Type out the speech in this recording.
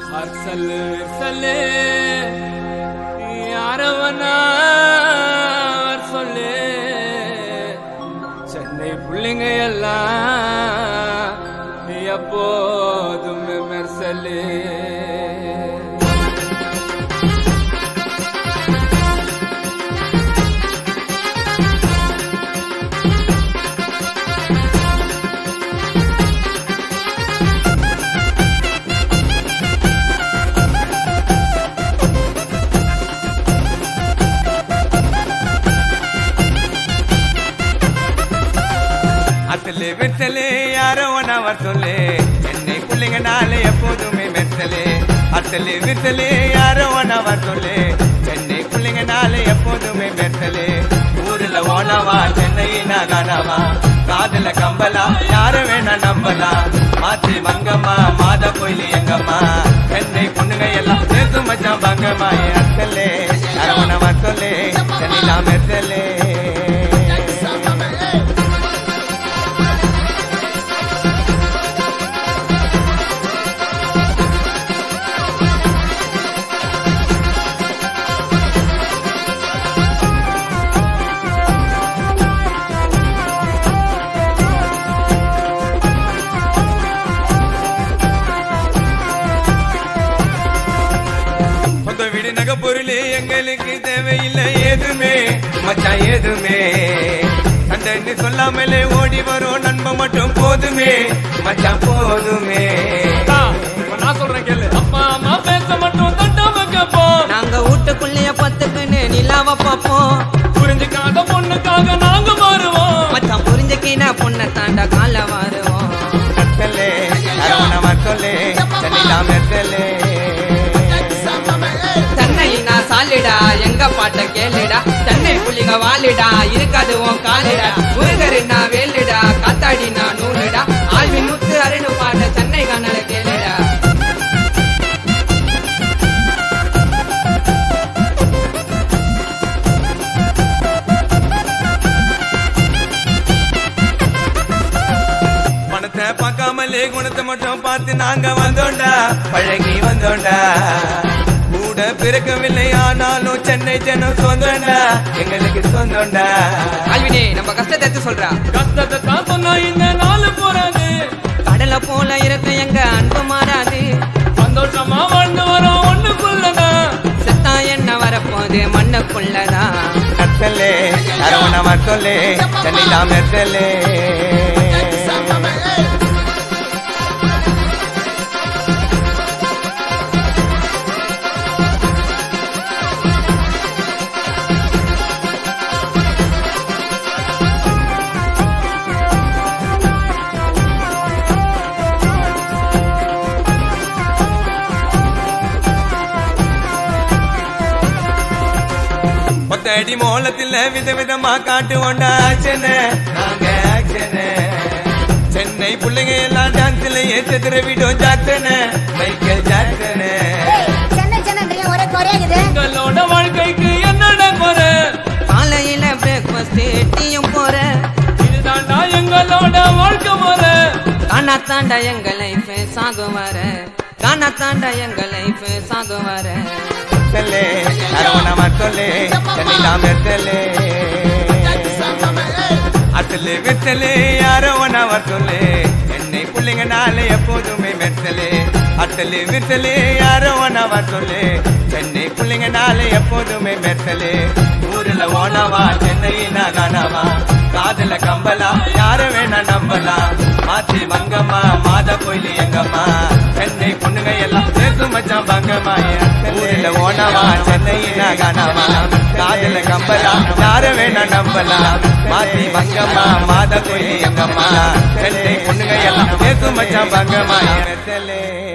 அர்சல்லு விர்சல்லு யாரவனா சொல்லு சென்னை புள்ளிங்க எல்லாம் எப்போதும் மெர்சல்லு அத்தலு வித்தலு யாரோ ஒன்னவர் சொல்லு என்னை பிள்ளைங்க நாளை எப்போதுமே மெத்தலு அத்தலு வித்தலு யாரோ ஒன்னவர் சொல்லு என்னை பிள்ளைங்க நாளை எப்போதுமே மெத்தலு ஊர்ல ஓனவா சென்னையினா கனவா காதல கம்பலா யாரு வேணா நம்பலாம் மாத்தி மங்கம்மா மாத கோயில் எங்கம்மா சென்னை பொண்ணுங்க எல்லாம் சேர்த்து மச்சான் பங்கம்மா அத்தலே அரவணவா சொல்லு சென்னையில மெத்தலே சொந்த வீடு நகை பொருள் எங்களுக்கு தேவையில்லை ஏதுமே மச்சான் ஏதுமே சண்டைன்னு சொல்லாமலே ஓடி வரும் நண்பன் மட்டும் போதுமே மச்சான் போதுமே நான் சொல்றேன் கேளு அப்பா அம்மா பேச மட்டும் தட்டாம கேப்போம் நாங்க வீட்டுக்குள்ளேயே பத்துக்குன்னு நிலாவ பார்ப்போம் புரிஞ்சுக்காத பொண்ணுக்காக நாங்க மாறுவோம் மச்சான் புரிஞ்சுக்கின பொண்ணை தாண்டா கால வருவோம் கத்தலே அரவண மக்களே சென்னிலா மெத்தலே தன்னை நான் சாலிடா எங்க பாட்ட கேளுடா தன்னை புள்ளிங்க வாலிடா இருக்காது உன் காலிடா முருகரு நான் வேலுடா காத்தாடி நான் நூலுடா ஆழ்வின் முத்து அருணு பாட்ட சென்னை கண்ணல கேளுடா பணத்தை பார்க்காமலே குணத்தை மட்டும் பார்த்து நாங்க வந்தோண்டா பழகி வந்தோண்டா கூட பிறக்கவில்லை ஆனாலும் சென்னை ஜனம் சொந்தோண்டா எங்களுக்கு சொந்தோண்டா ஆழ்வினே நம்ம கஷ்டத்தை எடுத்து சொல்றா கஷ்டத்தை தான் சொன்னா இந்த நாள் போறாது கடலை போல இருக்க எங்க அன்பு மாறாது சந்தோஷமா வாழ்ந்து வரோம் ஒண்ணுக்குள்ளதான் செத்தா என்ன வரப்போது மண்ணுக்குள்ளதான் கத்தலே அரவண மக்களே சென்னிலா மெத்தலே ஒத்தடி மோளத்தில் விதவிதமா காட்டுவோண்டா ஆக்ஷனு நாங்க ஆக்ஷனு சென்னை பிள்ளைங்க எல்லாம் டான்ஸ்ல ஏற்றுக்கிற video Jackson Michael Jackson Chennai Chennai ஒரே குறையாகுது எங்களோட வாழ்க்கைக்கு என்னடா குறை காலையில பிரேக்ஃபாஸ்ட் டீயும் போற இதுதான்டா எங்களோட வாழ்க்கை முறை காணா தாண்டா எங்க லைஃப் சாகு வர காணா தாண்டா எங்க லைஃப் சாகு வர மெத்தலே அரவண மக்களே சென்னிலா மெத்தலே அத்தலே வித்தலே யாரோ ஒன்னவர் சொல்லு என்னை பிள்ளைங்க நாளை எப்போதுமே மெத்தலே அத்தலே வித்தலே யாரோ ஒன்னவர் சொல்லு சென்னை பிள்ளைங்க நாளை எப்போதுமே மெத்தலே ஊர்ல ஓனவா சென்னையினா கனவா காதல கம்பலா யார வேணா நம்பலாம் மாத்தி மங்கம்மா மாத கோயில் எங்கம்மா சென்னை பொண்ணுங்க எல்லாம் சேர்த்து மச்சான் பங்கம்மா ஊர்ல ஓனவா சென்னையினா கனவா காதல கம்பலா யார வேணா நம்பலாம் மாத்தி மங்கம்மா மாத கோயில் எங்கம்மா சென்னை பொண்ணுங்க எல்லாம் சேர்த்து மச்சான் பங்கம்மா மெத்தலே